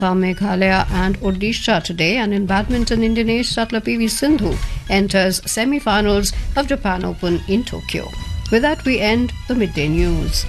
Meghalaya and Odisha today, and in badminton, Indian shutler PV Sindhu enters semi-finals of Japan Open in Tokyo. With that, we end the midday news.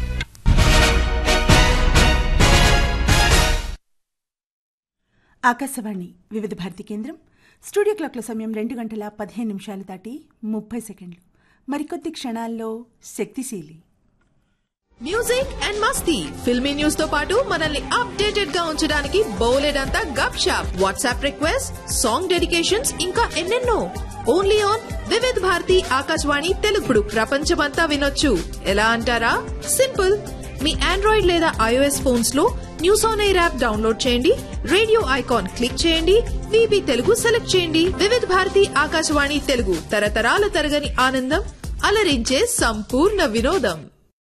Akashvani వివిధ భారతి కేంద్రం studio క్లాక్ల సమయం రెండు గంటల పదిహేను నిమిషాలు దాటి ముప్పై సెకండ్లు మరికొద్ది క్షణాల్లో శక్తిశీలి మ్యూజిక్ అండ్ మస్తీ ఫిల్మీ న్యూస్ తో పాటు మనల్ని అప్డేటెడ్ గా ఉంచడానికి బోలెడంతా gupshup WhatsApp request song dedications ఇంకా ఎన్నెన్నో ఓన్లీ ఆన్ వివిధ్ భారతి ఆకాశవాణి తెలుగుడు ప్రపంచమంతా వినొచ్చు ఎలా అంటారా సింపుల్ మీ ఆండ్రాయిడ్ లేదా ఐఓఎస్ ఫోన్స్ లో news on air app download చేయండి రేడియో ఐకాన్ క్లిక్ చేయండి విబి తెలుగు సెలెక్ట్ చేయండి వివిధ భారతి ఆకాశవాణి తెలుగు తరతరాల తరగని ఆనందం అలరించే సంపూర్ణ వినోదం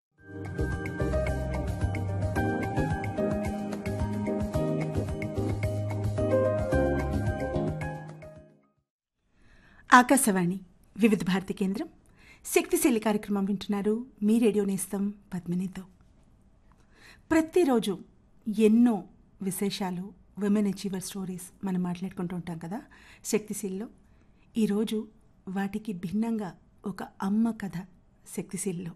ఆకాశవాణి వివిధ భారతి కేంద్రం శక్తిశీలి కార్యక్రమం వింటున్నారు మీ రేడియో నేస్తం పద్మినితో ప్రతిరోజు ఎన్నో విశేషాలు విమెన్ అచీవర్ స్టోరీస్ మనం మాట్లాడుకుంటూ ఉంటాం కదా శక్తిశీల్లో ఈరోజు వాటికి భిన్నంగా ఒక అమ్మ కథ శక్తిశీల్లో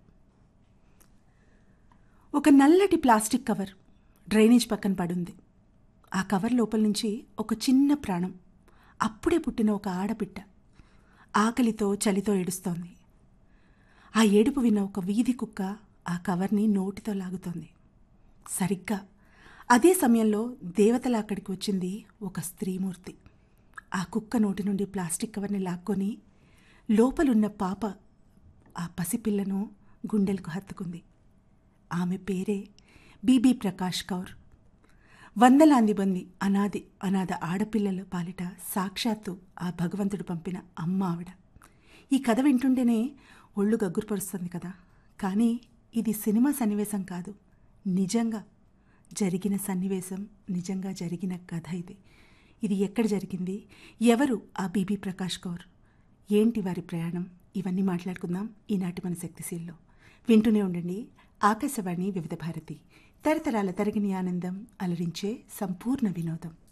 ఒక నల్లటి ప్లాస్టిక్ కవర్ డ్రైనేజ్ పక్కన పడుంది ఆ కవర్ లోపల నుంచి ఒక చిన్న ప్రాణం అప్పుడే పుట్టిన ఒక ఆడపిట్ట ఆకలితో చలితో ఏడుస్తోంది ఆ ఏడుపు విన్న ఒక వీధి కుక్క ఆ కవర్ని నోటితో లాగుతోంది సరిగ్గా అదే సమయంలో దేవతల అక్కడికి వచ్చింది ఒక స్త్రీమూర్తి ఆ కుక్క నోటి నుండి ప్లాస్టిక్ కవర్ని లాక్కొని లోపలున్న పాప ఆ పసిపిల్లను గుండెలకు హత్తుకుంది ఆమె పేరే బీబీ ప్రకాష్ కౌర్ వందలాంది మంది అనాది అనాథ ఆడపిల్లల పాలిట సాక్షాత్తు ఆ భగవంతుడు పంపిన అమ్మ ఆవిడ ఈ కథ వింటుంటేనే ఒళ్ళు గగ్గురుపరుస్తుంది కదా కానీ ఇది సినిమా సన్నివేశం కాదు నిజంగా జరిగిన సన్నివేశం నిజంగా జరిగిన కథ ఇది ఇది ఎక్కడ జరిగింది ఎవరు ఆ బీబీ ప్రకాష్ కౌర్ ఏంటి వారి ప్రయాణం ఇవన్నీ మాట్లాడుకుందాం ఈనాటి మన శక్తిశీల్లో వింటూనే ఉండండి ఆకాశవాణి వివిధ భారతి తరతరాల తరగని ఆనందం అలరించే సంపూర్ణ వినోదం